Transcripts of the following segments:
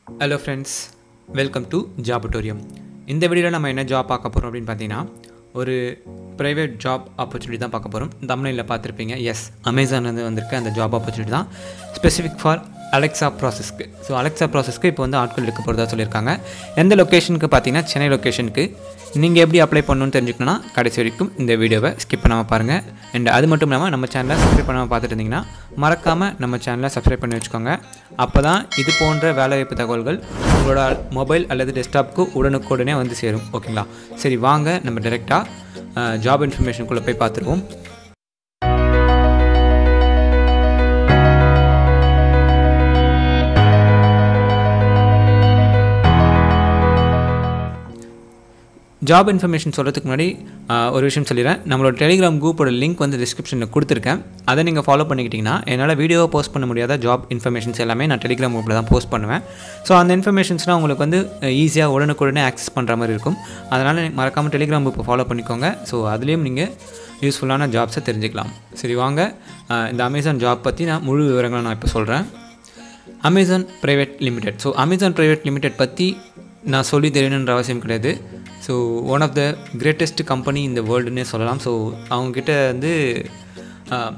hello friends welcome to ஜாபட்டோரியம் இந்த வீடியோவில் நம்ம என்ன ஜாப் பார்க்க போகிறோம் அப்படின்னு பார்த்தீங்கன்னா ஒரு ப்ரைவேட் ஜாப் ஆப்பர்ச்சுனிட்டி தான் பார்க்க போகிறோம் தமிழில் பார்த்துருப்பீங்க எஸ் அமேசான் வந்து வந்திருக்க அந்த ஜாப் ஆப்பர்ச்சுனிட்டி தான் ஸ்பெசிஃபிக் ஃபார் அலெக்ஸா ப்ராசஸ்க்கு ஸோ அலெக்ஸா ப்ராசஸ்க்கு இப்போ வந்து ஆட்கள் எடுக்க போகிறதா சொல்லியிருக்காங்க எந்த லொக்கேஷனுக்கு பார்த்தீங்கன்னா சென்னை லொக்கேஷனுக்கு நீங்கள் எப்படி அப்ளை பண்ணணும்னு தெரிஞ்சுக்கணும்னா கடைசி வரைக்கும் இந்த வீடியோவை ஸ்கிப் பண்ணாமல் பாருங்கள் அண்ட் அது மட்டும் இல்லாமல் நம்ம சேனலை சப்ஸ்கிரைப் பண்ணாமல் பார்த்துட்டு இருந்தீங்கன்னா மறக்காமல் நம்ம சேனலை சப்ஸ்கிரைப் பண்ணி வச்சுக்கோங்க அப்போ தான் இது போன்ற வேலைவாய்ப்பு தகவல்கள் உங்களோட மொபைல் அல்லது டெஸ்க்டாப்க்கு உடனுக்குடனே வந்து சேரும் ஓகேங்களா சரி வாங்க நம்ம டேரெக்டாக ஜாப் இன்ஃபர்மேஷனுக்குள்ளே போய் பார்த்துருவோம் ஜாப் இன்ஃபர்மேஷன் சொல்கிறதுக்கு முன்னாடி ஆஹ், ஒரு விஷயம் சொல்லிடுறேன் நம்மளோட டெலிகிராம் குரூப்போட லிங்க் வந்து டிஸ்கிரிப்ஷனில் கொடுத்துருக்கேன் அதை நீங்கள் ஃபாலோ பண்ணிக்கிட்டிங்கன்னா என்னால் வீடியோவை போஸ்ட் பண்ண முடியாத ஜாப் இன்ஃபர்மேஷன்ஸ் எல்லாமே நான் டெலிகிராம் குரூப்பில் தான் போஸ்ட் பண்ணுவேன் ஸோ அந்த இன்ஃபர்மேஷன்ஸ்லாம் உங்களுக்கு வந்து ஈஸியாக உடனுக்குடனே ஆக்சஸ் பண்ணுற மாதிரி இருக்கும் அதனால் மறக்காமல் டெலிகிராம் குரூப்பை ஃபாலோ பண்ணிக்கோங்க ஸோ அதுலேயும் நீங்கள் யூஸ்ஃபுல்லான ஜாப்ஸை தெரிஞ்சுக்கலாம் சரி வாங்க ஆஹ், இந்த அமேசான் ஜாப் பற்றி நான் முழு விவரங்களை நான் இப்போ சொல்கிறேன் Amazon private limited so Amazon private limited பற்றி நான் சொல்லி தெரியணுன்ற அவசியம் கிடையாது so one of the greatest company இந்த வேர்ல்டுன்னே சொல்லலாம் ஸோ அவங்கக்கிட்ட வந்து ஆஹ்,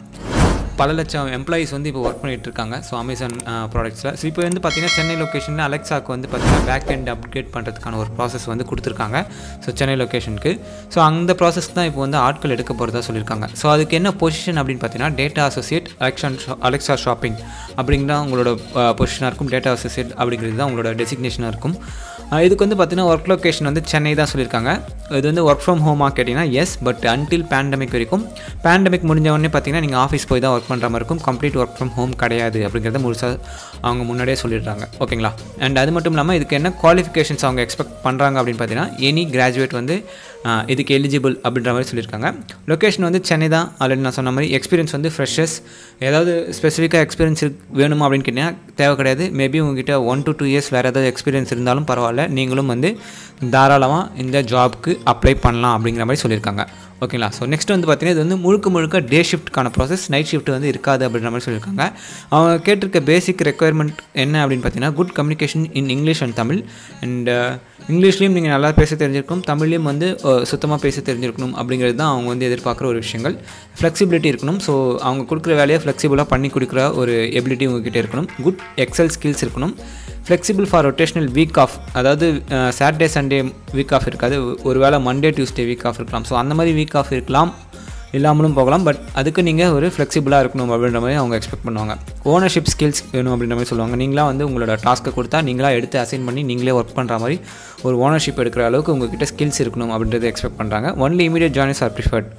பல லட்சம் எம்ப்ளாயீஸ் வந்து இப்போ ஒர்க் பண்ணிகிட்டு இருக்காங்க ஸோ அமேசான் ப்ராடக்ட்ஸில் ஸோ இப்போ வந்து பார்த்திங்கன்னா சென்னை லொக்கேஷனில் அலெக்ஸாக்கு வந்து பார்த்திங்கன்னா பேக் எண்ட் அப்கிரேட் பண்ணுறதுக்கான ஒரு ப்ராசஸ் வந்து கொடுத்துருக்காங்க ஸோ சென்னை லொக்கேஷனுக்கு ஸோ அந்த ப்ராசஸ் தான் இப்போ வந்து ஆட்கள் எடுக்க போகிறதா சொல்லியிருக்காங்க ஸோ அதுக்கு என்ன பொசிஷன் அப்படின்னு பார்த்தீங்கன்னா டேட்டா அசோசியேட் அலெக்ஷன் அலெக்ஸா ஷாப்பிங் அப்படிங்கிற உங்களோட பொசிஷனாக இருக்கும் டேட்டா அசோசியேட் அப்படிங்கிறது தான் உங்களோட டெசிக்னேஷனாக இருக்கும் அஹ் இதுக்கு வந்து பார்த்தீங்கன்னா ஒர்க் லொக்கேஷன் வந்து சென்னை தான் சொல்லியிருக்காங்க இது வந்து ஒர்க் ஃப்ரம் ஹோமாக கேட்டிங்கன்னா எஸ் பட் அன்டில் பேண்டமிக் வரைக்கும் பேண்டமிக் முடிஞ்ச உடனே பார்த்தீங்கன்னா நீங்கள் ஆஃபீஸ் போய் தான் ஒர்க் பண்ணுற மாதிரி இருக்கும் கம்ப்ளீட் ஒர்க் ஃப்ரம் ஹோம் கிடையாது அப்படிங்கிறத முழுசாக அவங்க முன்னாடியே சொல்லிடுறாங்க ஓகேங்களா அண்ட் அது மட்டும் இல்லாமல் இதுக்கு என்ன குவாலிஃபிகேஷன்ஸ் அவங்க எக்ஸ்பெக்ட் பண்ணுறாங்க அப்படின்னு பார்த்தீங்கன்னா எனி கிராஜுவேட் வந்து அஹ், இதுக்கு எலிஜிபிள் அப்படின்ற மாதிரி சொல்லியிருக்காங்க லொக்கேஷன் வந்து சென்னை தான் ஆல்ரெடி நான் சொன்ன மாதிரி எக்ஸ்பீரியன்ஸ் வந்து ஃப்ரெஷர்ஸ் ஏதாவது ஸ்பெசிஃபிக்காக எக்ஸ்பீரியன்ஸ் வேணுமா அப்படின்னு கேட்டிங்கன்னா தேவை கிடையாது மேபி உங்ககிட்ட ஒன் to டூ இயர்ஸ் வேறு ஏதாவது எக்ஸ்பீரியன்ஸ் இருந்தாலும் பரவாயில்ல நீங்களும் வந்து தாராளமாக இந்த ஜாப்க்கு அப்ளை பண்ணலாம் அப்படிங்கிற மாதிரி சொல்லியிருக்காங்க ஓகேங்களா ஸோ நெக்ஸ்ட் வந்து பார்த்தீங்கன்னா இது வந்து முழுக்க முழுக்க டே ஷிஃப்ட்கான ப்ராசஸ் நைட் ஷிஃப்ட் வந்து இருக்காது அப்படின்ற மாதிரி சொல்லியிருக்காங்க அவங்க கேட்டிருக்க பேசிக் ரெக்குயர்மெண்ட் என்ன அப்படின்னு பார்த்தீங்கன்னா good communication in English and Tamil and இங்கிலீஷ்லேயும் நீங்கள் நல்லா பேச தெரிஞ்சிருக்கணும் தமிழ்லேயும் வந்து சுத்தமாக பேச தெரிஞ்சிருக்கணும் அப்படிங்கிறது தான் அவங்க வந்து எதிர்பார்க்குற ஒரு விஷயங்கள் ஃப்ளெக்சிபிலிட்டி இருக்கணும் ஸோ அவங்க கொடுக்குற வேலையை ஃப்ளெக்சிபிளாக பண்ணி கொடுக்குற ஒரு எபிலிட்டி உங்ககிட்ட இருக்கணும் குட் எக்ஸல் ஸ்கில்ஸ் இருக்கணும் flexible for rotational week off அதாவது சாட்டர்டே சண்டே வீக் ஆஃப் இருக்காது ஒரு வேளை மண்டே டியூஸ்டே வீக் ஆஃப் இருக்கலாம் ஸோ அந்த மாதிரி வீக் ஆஃப் இருக்கலாம் இல்லாமலும் போகலாம் பட் அதுக்கு நீங்கள் ஒரு ஃப்ளெக்சிபிளாக இருக்கணும் அப்படின்ற மாதிரி அவங்க எக்ஸ்பெக்ட் பண்ணுவாங்க ஓனர்ஷிப் ஸ்கில்ஸ் வேணும் அப்படின்ற மாதிரி சொல்லுவாங்க நீங்களா வந்து உங்களோட டாஸ்க்கை கொடுத்தா நீங்களா எடுத்து அசைன் பண்ணி நீங்களே ஒர்க் பண்ணுற மாதிரி ஒரு ஓனர்ஷிப் எடுக்கிற அளவுக்கு உங்ககிட்ட ஸ்கில்ஸ் இருக்கணும் அப்படின்றத எக்ஸ்பெக்ட் பண்ணுறாங்க only immediate joins are preferred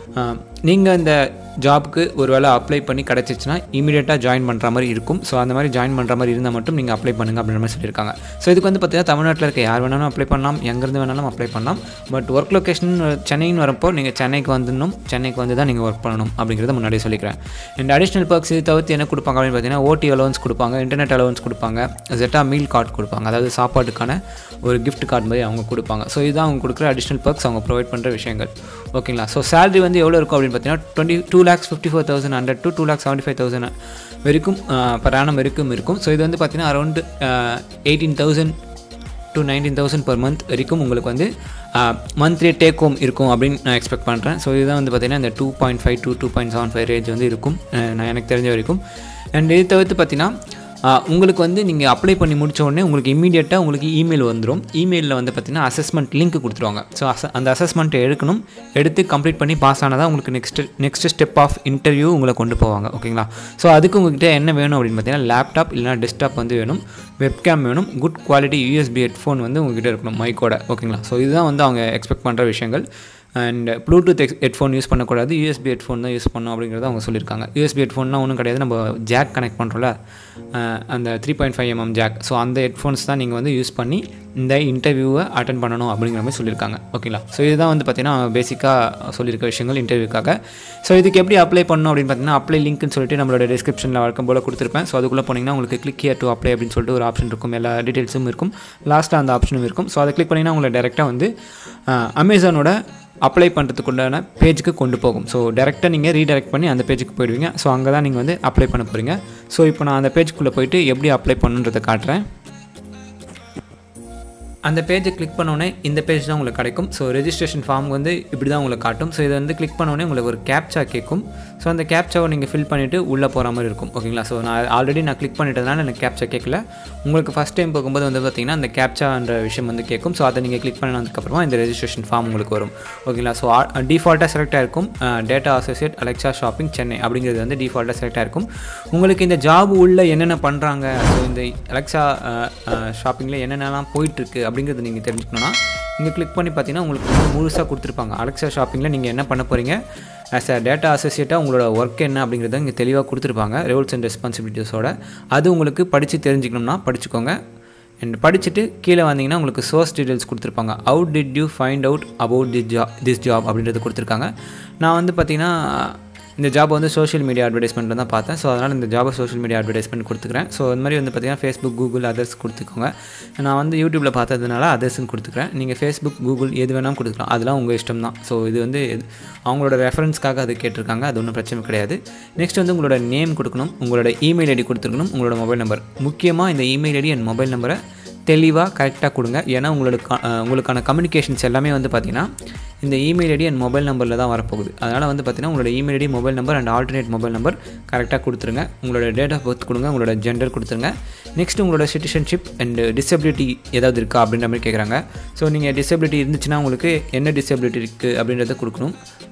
நீங்கள் இந்த ஜாப்க்கு ஒரு வேளை அப்ளை பண்ணி கிடச்சிச்சின்னா இமீடியட்டாக ஜாயின் பண்ணுற மாதிரி இருக்கும் ஸோ அந்த மாதிரி ஜாயின் பண்ணுற மாதிரி இருந்தால் மட்டும் நீங்கள் அப்ளை பண்ணுங்க அப்படின்ற மாதிரி சொல்லியிருக்காங்க ஸோ இதுக்கு வந்து பார்த்தீங்கன்னா தமிழ்நாட்டில் இருக்க யார் வேணாலும் அப்ளை பண்ணலாம் எங்கேருந்து வேணாலும் அப்ளை பண்ணலாம் பட் ஒர்க் லொக்கேஷன் சென்னைன்னு வரப்போ நீங்கள் சென்னைக்கு வந்துடணும் சென்னைக்கு வந்து தான் நீங்கள் ஒர்க் பண்ணணும் அப்படிங்கிறத முன்னாடியே சொல்லிக்கிறேன் அண்ட் அடிஷ்னல் பர்க்ஸ் இது தவிர்த்து என்ன கொடுப்பாங்க அப்படின்னு பார்த்தீங்கன்னா ஓடி அலவன்ஸ் கொடுப்பாங்க இன்டர்நெட் அலவன்ஸ் கொடுப்பாங்க ஜெட்டா மீல் கார்டு கொடுப்பாங்க அதாவது சாப்பாட்டுக்கான ஒரு gift கார்டு மாதிரி அவங்க கொடுப்பாங்க ஸோ இதுதான் அவங்க கொடுக்குற அடிஷ்னல் பர்க்ஸ் அவங்க ப்ரொவைட் பண்ணுற விஷயங்கள் ஓகேங்களா ஸோ salary வந்து எவ்வளோ இருக்கும் அப்படின்னு பார்த்தீங்கன்னா twenty two lakhs fifty four thousand hundred to two lakhs seventy five thousand வரைக்கும் பர் ஆனம் வரைக்கும் இருக்கும் ஸோ இது வந்து பார்த்தீங்கன்னா around eighteen thousand to nineteen thousand per month வரைக்கும் உங்களுக்கு வந்து மந்த்லி டேக் ஹோம் இருக்கும் அப்படின்னு நான் எக்ஸ்பெக்ட் பண்ணுறேன் ஸோ இதுதான் வந்து பார்த்தீங்கன்னா இந்த two point five to two point seven five range வந்து இருக்கும் அஹ் நான் எனக்கு தெரிஞ்ச வரைக்கும் அண்ட் இது தவிர்த்து பார்த்தீங்கன்னா ஆஹ் உங்களுக்கு வந்து நீங்கள் அப்ளை பண்ணி முடிச்ச உடனே உங்களுக்கு இமீடியட்டாக உங்களுக்கு இமெயில் வந்துடும் இமெயிலில் வந்து பார்த்தீங்கன்னா அசஸ்மெண்ட் லிங்க் கொடுத்துருவாங்க ஸோ அச அந்த அசஸ்மெண்ட்டை எடுக்கணும் எடுத்து கம்ப்ளீட் பண்ணி பாஸ் ஆனதாக உங்களுக்கு next next step of interview உங்களை கொண்டு போவாங்க ஓகேங்களா ஸோ அதுக்கு உங்ககிட்ட என்ன வேணும் அப்படின்னு பார்த்தீங்கன்னா லேப்டாப் இல்லைனா டெஸ்க்டாப் வந்து வேணும் வெப்கேம் வேணும் குட் குவாலிட்டி யூஎஸ்பி ஹெட்ஃபோன் வந்து உங்ககிட்ட இருக்கணும் மைக்கோட ஓகேங்களா ஸோ இதுதான் வந்து அவங்க எக்ஸ்பெக்ட் பண்ணுற விஷயங்கள் அண்ட் ப்ளூடூத் ஹெட்ஃபோன் யூஸ் பண்ணக்கூடாது யூஎஸ்பி ஹெட்ஃபோன் தான் யூஸ் பண்ணணும் அப்படிங்கிறத அவங்க சொல்லியிருக்காங்க யூஎஸ்பி ஹெட்ஃபோன்னா ஒன்றும் கிடையாது நம்ம ஜாக் கனெக்ட் பண்ணுறோம்ல அஹ் அந்த three point five mm jack so அந்த ஹெட்ஃபோன்ஸ் தான் நீங்கள் வந்து யூஸ் பண்ணி இந்த இன்டர்வியூவை அட்டன் பண்ணணும் அப்படிங்கிற மாதிரி சொல்லியிருக்காங்க ஓகேங்களா ஸோ இதுதான் வந்து பார்த்தீங்கன்னா பேசிக்காக சொல்லியிருக்க விஷயங்கள் இன்டர்வியூக்காக ஸோ இதுக்கு எப்படி அப்ளை பண்ணணும் அப்படின்னு பார்த்தீங்கன்னா அப்ளை லிங்க்னு சொல்லிட்டு நம்மளோட டிஸ்கிரிப்ஷனில் வழக்கம் போல் கொடுத்துருப்பேன் ஸோ அதுக்குள்ளே போனீங்கன்னா உங்களுக்கு கிளிக் ஹியர் டு அப்ளை அப்படின்னு சொல்லிட்டு ஒரு ஆப்ஷன் இருக்கும் எல்லா டீட்டெயில்ஸும் இருக்கும் லாஸ்ட்டாக அந்த ஆப்ஷனும் இருக்கும் ஸோ அதை கிளிக் பண்ணிங்கன்னா உங்களை டேரெக்டாக வந்து அமேசானோட அப்ளை பண்ணுறதுக்குண்டான பேஜுக்கு கொண்டு போகும் ஸோ டேரெக்டாக நீங்கள் ரீடைரக்ட் பண்ணி அந்த பேஜுக்கு போயிடுவீங்க ஸோ அங்கே தான் நீங்கள் வந்து அப்ளை பண்ண போகிறீங்க ஸோ இப்போ நான் அந்த பேஜுக்குள்ளே போயிட்டு எப்படி அப்ளை பண்ணுன்றதை காட்டுறேன் அந்த பேஜை கிளிக் பண்ணோன்னே இந்த பேஜ் தான் உங்களுக்கு கிடைக்கும் ஸோ ரெஜிஸ்ட்ரேஷன் ஃபார்ம் வந்து இப்படி தான் உங்களுக்கு காட்டும் ஸோ இதை வந்து கிளிக் பண்ணோன்னே உங்களுக்கு ஒரு கேப்சா கேட்கும் ஸோ அந்த கேப்சாவை நீங்கள் ஃபில் பண்ணிவிட்டு உள்ளே போகிற மாதிரி இருக்கும் ஓகேங்களா ஸோ நான் ஆல்ரெடி நான் கிளிக் பண்ணிட்டதுனால எனக்கு கேப்சா கேட்கல உங்களுக்கு ஃபஸ்ட் டைம் போகும்போது வந்து பார்த்தீங்கன்னா அந்த கேப்சான்ற விஷயம் வந்து கேட்கும் ஸோ அதை நீங்கள் கிளிக் பண்ணதுக்கப்புறமா இந்த ரெஜிஸ்ட்ரேஷன் ஃபார்ம் உங்களுக்கு வரும் ஓகேங்களா ஸோ டிஃபால்ட்டாக செலக்ட் ஆயிருக்கும் data associate Alexa shopping Chennai அப்படிங்கிறது வந்து டிஃபால்ட்டாக செலக்ட் ஆயிருக்கும் உங்களுக்கு இந்த ஜாப் உள்ள என்னென்ன பண்ணுறாங்க ஸோ இந்த அலெக்சா ஷாப்பிங்கில் என்னென்னலாம் போயிட்டுருக்கு அப்படிங்கிறது நீங்கள் தெரிஞ்சுக்கணுன்னா இங்கே கிளிக் பண்ணி பார்த்தீங்கன்னா உங்களுக்கு வந்து முழுசாக கொடுத்துருப்பாங்க அலெக்சா ஷாப்பிங்கில் நீங்கள் என்ன பண்ண போகிறீங்க ஆஸ் அ டேட்டா அசோசியேட்டாக உங்களோட ஒர்க் என்ன அப்படிங்கிறத இங்கே தெளிவாக கொடுத்துருப்பாங்க ரூல்ஸ் அண்ட் ரெஸ்பான்சிபிலிட்டிஸோட அது உங்களுக்கு படித்து தெரிஞ்சுக்கணும்னா படிச்சுக்கோங்க அண்ட் படிச்சுட்டு கீழே வந்தீங்கன்னா உங்களுக்கு சோர்ஸ் டீட்டெயில்ஸ் கொடுத்துருப்பாங்க out did you find out about the job this job அப்படின்றது கொடுத்துருக்காங்க நான் வந்து பார்த்தீங்கன்னா இந்த ஜாப் வந்து சோஷியல் மீடியா அட்வர்டைஸ்மெண்ட்டில் தான் பார்த்தேன் ஸோ அதனால் இந்த ஜாபை சோஷியல் மீடியா அட்வர்டைஸ்மெண்ட் கொடுத்துக்கிறேன் ஸோ இந்த மாதிரி வந்து பார்த்தீங்கன்னா ஃபேஸ்புக் கூகுள் அதர்ஸ் கொடுத்துக்கோங்க நான் வந்து யூடியூப்பில் பார்த்ததுனால அதர்ஸ்னு கொடுத்துக்கிறேன் நீங்கள் ஃபேஸ்புக் கூகுள் எது வேணாலும் கொடுத்துக்கலாம் அதெல்லாம் உங்கள் இஷ்டம் தான் ஸோ இது வந்து அவங்களோட ரெஃபரன்ஸ்க்காக அது கேட்டிருக்காங்க அது ஒன்றும் பிரச்சனை கிடையாது நெக்ஸ்ட் வந்து உங்களோட நேம் கொடுக்கணும் உங்களோட இமெயில் ஐடி கொடுத்துருக்கணும் உங்களோட மொபைல் நம்பர் முக்கியமாக இந்த இமெயில் ஐடி அண்ட் மொபைல் நம்பரை தெளிவாக கரெக்டாக கொடுங்க ஏன்னா உங்களுக்கு உங்களுக்கான கம்யூனிகேஷன்ஸ் எல்லாமே வந்து பார்த்திங்கன்னா இந்த இமெயில் ஐடி அண்ட் மொபைல் நம்பரில் தான் வரப்போகுது அதனால் வந்து பார்த்திங்கன்னா உங்களோட email ID mobile number and alternate mobile number கரெக்டாக கொடுத்துருங்க உங்களோட டேட் ஆஃப் பர்த் கொடுங்க உங்களோட ஜெண்டர் கொடுத்துருங்க நெக்ஸ்ட் உங்களோட சிட்டிசன்ஷிப் அண்ட் டிசபிலிட்டி ஏதாவது இருக்கா அப்படின்ற மாதிரி கேட்குறாங்க ஸோ நீங்கள் டிசபிலிட்டி இருந்துச்சுன்னா உங்களுக்கு என்ன டிசபிலிட்டி இருக்குது அப்படின்றத கொடுக்கணும்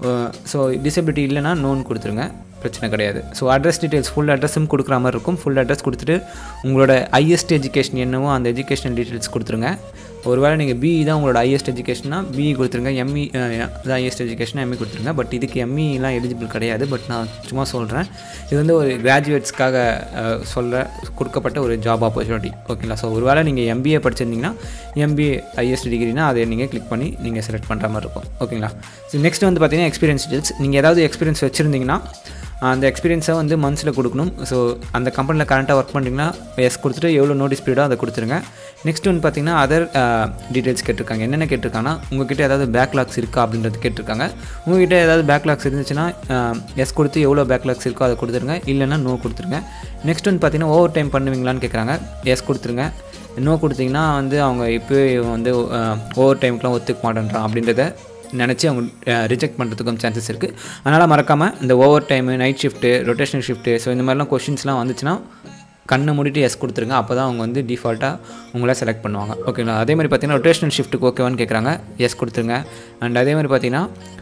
ஸோ டிசபிலிட்டி இல்லைனா நோன் கொடுத்துருங்க பிரச்சனை கிடையாது ஸோ அட்ரஸ் டீட்டெயில்ஸ் ஃபுல் அட்ரஸும் கொடுக்குற மாதிரி இருக்கும் ஃபுல் அட்ரஸ் கொடுத்துட்டு உங்களோட ஹையஸ்ட் எஜுகேஷன் என்னவோ அந்த எஜுகேஷனல் டீட்டெயில்ஸ் கொடுத்துருங்க ஒருவேளை நீங்கள் பிஇ தான் உங்களோட ஹையஸ்ட் எஜுகேஷன்னா பிஇ கொடுத்துருங்க எம்இ தான் ஹையஸ்ட் எஜுகேஷன் எம்இ கொடுத்துருங்க பட் இதுக்கு எம்இலாம் எலிஜிபிள் கிடையாது பட் நான் சும்மா சொல்கிறேன் இது வந்து ஒரு கிராஜுவேட்ஸ்க்காக சொல்ல கொடுக்கப்பட்ட ஒரு ஜாப் ஆப்பர்ச்சுனிட்டி ஓகேங்களா ஸோ ஒருவேளை நீங்கள் எம்பிஏ படிச்சிருந்தீங்கன்னா எம்பிஏ ஹையஸ்ட் டிகிரினா அதை நீங்கள் கிளிக் பண்ணி நீங்கள் செலக்ட் பண்ணுற மாதிரி இருக்கும் ஓகேங்களா ஸோ நெக்ஸ்ட் வந்து பார்த்தீங்கன்னா எக்ஸ்பீரியன்ஸ் டீல்ஸ் நீங்கள் ஏதாவது எக்ஸ்பீரியன்ஸ் வச்சுருந்தீங்கன்னா அந்த எக்ஸ்பீரியன்ஸை வந்து மந்த்ஸில் கொடுக்கணும் ஸோ அந்த கம்பெனியில் கரண்ட்டாக ஒர்க் பண்ணிங்கன்னா எஸ் கொடுத்துட்டு எவ்வளோ நோட்டீஸ் பீரியடோ அதை கொடுத்துருங்க நெக்ஸ்ட் வந்து பார்த்தீங்கன்னா அதர் டீட்டெயில்ஸ் கேட்டிருக்காங்க என்னென்ன கேட்டிருக்காங்கன்னா உங்ககிட்ட ஏதாவது பேக்லாக்ஸ் இருக்கா அப்படின்றது கேட்டிருக்காங்க உங்ககிட்ட ஏதாவது பேக்லாக்ஸ் இருந்துச்சுன்னா எஸ் கொடுத்து எவ்வளோ பேக்லாக்ஸ் இருக்கோ அதை கொடுத்துருங்க இல்லைன்னா நோ கொடுத்துருங்க நெக்ஸ்ட் வந்து பார்த்தீங்கன்னா ஓவர் டைம் பண்ணுவீங்களான்னு கேட்குறாங்க எஸ் கொடுத்துருங்க நோ கொடுத்தீங்கன்னா வந்து அவங்க இப்போவே வந்து ஓவர் டைமுக்குலாம் ஒத்துக்க மாட்டேன்றான் அப்படின்றத நினச்சி அவங்க ரிஜெக்ட் பண்ணுறதுக்கும் சான்சஸ் இருக்குது அதனால் மறக்காமல் இந்த over time night shift rotational shift so இந்த மாதிரிலாம் கொஷின்ஸ்லாம் வந்துச்சுன்னா கண்ணை மூடிட்டு எஸ் கொடுத்துருங்க அப்போ தான் அவங்க வந்து டிஃபால்ட்டாக உங்களை செலக்ட் பண்ணுவாங்க ஓகேங்களா அதே மாதிரி பார்த்தீங்கன்னா ரொட்டேஷனல் ஷிஃப்ட்டுக்கு ஓகேவான்னு கேட்குறாங்க எஸ் கொடுத்துருங்க அண்ட் அதே மாதிரி பார்த்தீங்கன்னா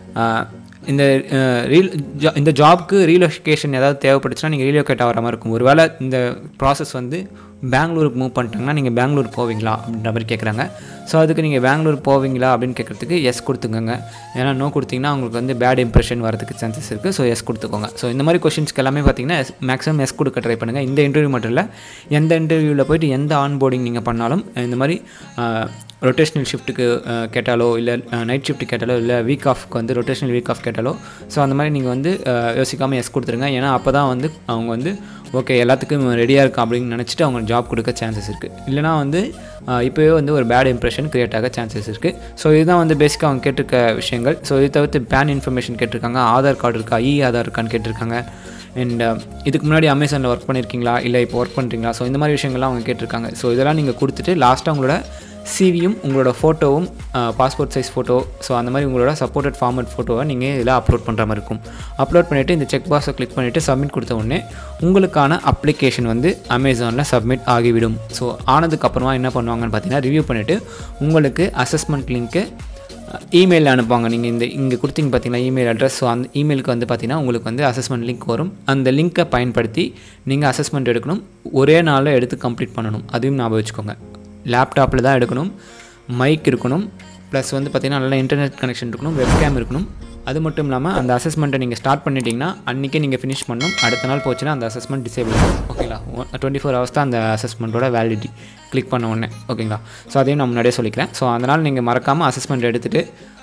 இந்த ரீல் இந்த ஜாப்க்கு ரீலொகேஷன் ஏதாவது தேவைப்பட்டுச்சுன்னா நீங்கள் ரீலொகேட் ஆகிற மாதிரி இருக்கும் ஒருவேளை இந்த ப்ராசஸ் வந்து பெங்களூருக்கு மூவ் பண்ணிட்டாங்கன்னா நீங்கள் பெங்களூர் போவீங்களா அப்படின்ற மாதிரி கேட்குறாங்க ஸோ அதுக்கு நீங்கள் பெங்களூர் போவீங்களா அப்படின்னு கேட்குறதுக்கு எஸ் கொடுத்துக்கோங்க ஏன்னா நோ கொடுத்தீங்கன்னா உங்களுக்கு வந்து பேட் இம்ப்ரெஷன் வரதுக்கு சான்சஸ் இருக்குது ஸோ எஸ் கொடுத்துக்கோங்க ஸோ இந்த மாதிரி கொஷின்ஸ்க்கு எல்லாமே பார்த்தீங்கன்னா எஸ் மேக்ஸிமம் எஸ் கொடுக்க ட்ரை பண்ணுங்கள் இந்த இன்டர்வியூ மட்டும் இல்லை எந்த இன்டர்வியூவில் போயிட்டு எந்த ஆன் போர்டிங் நீங்கள் பண்ணாலும் இந்த மாதிரி ரொட்டேஷனல் ஷிஃப்ட்டுக்கு கேட்டாலோ இல்லை நைட் ஷிஃப்ட் கேட்டாலோ இல்லை வீக் ஆஃப்க்கு வந்து ரொட்டேஷனல் வீக் ஆஃப் கேட்டாலோ ஸோ அந்த மாதிரி நீங்கள் வந்து யோசிக்காமல் எஸ் கொடுத்துருங்க ஏன்னா அப்போ தான் வந்து அவங்க வந்து ஓகே எல்லாத்துக்கும் ரெடியாக இருக்கும் அப்படின்னு நினச்சிட்டு அவங்க ஜாப் கொடுக்க சான்சஸ் இருக்குது இல்லைனா வந்து இப்போவே வந்து ஒரு பேட் இம்ப்ரெஷன் க்ரியேட் ஆக சான்சஸ் இருக்குது ஸோ இதுதான் வந்து பேசிக்காக அவங்க கேட்டிருக்க விஷயங்கள் ஸோ இது தவிர்த்து பேன் இன்ஃபர்மேஷன் கேட்டிருக்காங்க ஆதார் கார்டு இருக்கா இ ஆதார் இருக்கான்னு கேட்டிருக்காங்க அண்ட் இதுக்கு முன்னாடி அமேசானில் ஒர்க் பண்ணியிருக்கீங்களா இல்லை இப்போ ஒர்க் பண்ணுறீங்களா ஸோ இந்த மாதிரி விஷயங்கள்லாம் அவங்க கேட்டிருக்காங்க ஸோ இதெல்லாம் நீங்கள் கொடுத்துட்டு லாஸ்ட்டாக உங்களோட சிவியும் உங்களோட ஃபோட்டோவும் பாஸ்போர்ட் சைஸ் ஃபோட்டோ ஸோ அந்த மாதிரி உங்களோட சப்போர்ட்டட் ஃபார்மட் ஃபோட்டோவை நீங்கள் இதில் அப்லோட் பண்ணுற மாதிரி இருக்கும் அப்லோட் பண்ணிவிட்டு இந்த செக் பாக்ஸை கிளிக் பண்ணிவிட்டு சப்மிட் கொடுத்த உடனே உங்களுக்கான அப்ளிகேஷன் வந்து அமேசானில் சப்மிட் ஆகிவிடும் ஸோ ஆனதுக்கப்புறமா என்ன பண்ணுவாங்கன்னு பார்த்தீங்கன்னா ரிவ்யூ பண்ணிவிட்டு உங்களுக்கு அசஸ்மெண்ட் லிங்க்கு இமெயில் அனுப்புவாங்க நீங்கள் இந்த இங்கே கொடுத்தீங்க பார்த்தீங்களா இமெயில் அட்ரஸ் ஸோ அந்த இமெயிலுக்கு வந்து பார்த்தீங்கன்னா உங்களுக்கு வந்து அசஸ்மெண்ட் லிங்க் வரும் அந்த லிங்க்கை பயன்படுத்தி நீங்கள் அசஸ்மெண்ட் எடுக்கணும் ஒரே நாளில் எடுத்து கம்ப்ளீட் பண்ணணும் அதையும் ஞாபகம் வச்சுக்கோங்க லேப்டாப்பில் தான் எடுக்கணும் மைக் இருக்கணும் ப்ளஸ் வந்து பார்த்திங்கன்னா நல்லா இன்டர்நெட் கனெக்ஷன் இருக்கணும் வெப்கேம் இருக்கணும் அது மட்டும் இல்லாமல் அந்த அசஸ்மெண்ட்டை நீங்கள் ஸ்டார்ட் பண்ணிட்டீங்கன்னா அன்றைக்கே நீங்கள் ஃபினிஷ் பண்ணணும் அடுத்த நாள் போச்சுன்னா அந்த அசஸ்மெண்ட் டிசேபிள் ஆகும் ஓகேங்களா டுவெண்ட்டி ஃபோர் ஹவர்ஸ் தான் அந்த அசஸ்மெண்ட்டோட வேலிடிட்டி கிளிக் பண்ண உடனே ஓகேங்களா ஸோ அதையும் நான் முன்னாடியே சொல்லிக்கிறேன் ஸோ அதனால் நீங்கள் மறக்காமல் அசஸ்மெண்ட் எடுத்துகிட்டு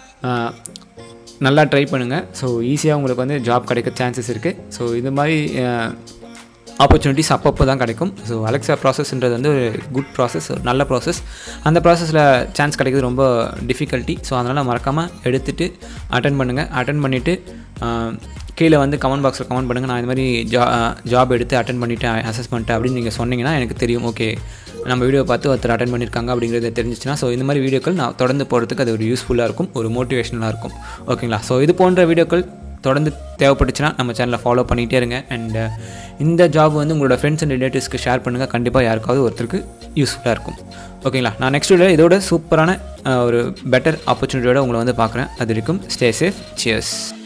நல்லா ட்ரை பண்ணுங்கள் ஸோ ஈஸியாக உங்களுக்கு வந்து ஜாப் கிடைக்க சான்சஸ் இருக்குது ஸோ இது மாதிரி ஆப்பர்ச்சுனிட்டிஸ் அப்பப்போ தான் கிடைக்கும் ஸோ அலெக்ஸா ப்ராசஸ்ன்றது வந்து ஒரு குட் ப்ராசஸ் ஒரு நல்ல ப்ராசஸ் அந்த ப்ராசஸில் சான்ஸ் கிடைக்கிறது ரொம்ப டிஃபிகல்ட்டி ஸோ அதனால் மறக்காமல் எடுத்துகிட்டு அட்டன் பண்ணுங்கள் அட்டன் பண்ணிவிட்டு கீழே வந்து கமெண்ட் பாக்ஸில் கமெண்ட் பண்ணுங்கள் நான் இந்த மாதிரி ஜா ஜாப் எடுத்து அட்டன் பண்ணிவிட்டேன் அசஸ்மெண்ட் அப்படின்னு நீங்கள் சொன்னீங்கன்னா எனக்கு தெரியும் ஓகே நம்ம வீடியோ பார்த்து ஒருத்தர் அட்டன் பண்ணியிருக்காங்க அப்படிங்கிறது தெரிஞ்சிச்சுன்னா ஸோ இந்த மாதிரி வீடியோக்கள் நான் தொடர்ந்து போகிறதுக்கு அது ஒரு யூஸ்ஃபுல்லாக இருக்கும் ஒரு மோட்டிவேஷனலாக இருக்கும் ஓகேங்களா ஸோ இது போன்ற வீடியோக்கள் தொடர்ந்து தேவைப்பட்டுச்சுன்னா நம்ம சேனலை ஃபாலோ பண்ணிகிட்டே இருங்க அண்ட் இந்த ஜாப் வந்து உங்களோட ஃப்ரெண்ட்ஸ் அண்ட் ரிலேட்டிவ்ஸ்க்கு ஷேர் பண்ணுங்கள் கண்டிப்பாக யாருக்காவது ஒருத்தருக்கு யூஸ்ஃபுல்லாக இருக்கும் ஓகேங்களா நான் நெக்ஸ்ட் வீடியோ இதோட சூப்பரான அஹ், ஒரு பெட்டர் ஆப்பர்ச்சுனிட்டியோட உங்களை வந்து பார்க்குறேன் அது வரைக்கும் ஸ்டே சேஃப் சியர்ஸ்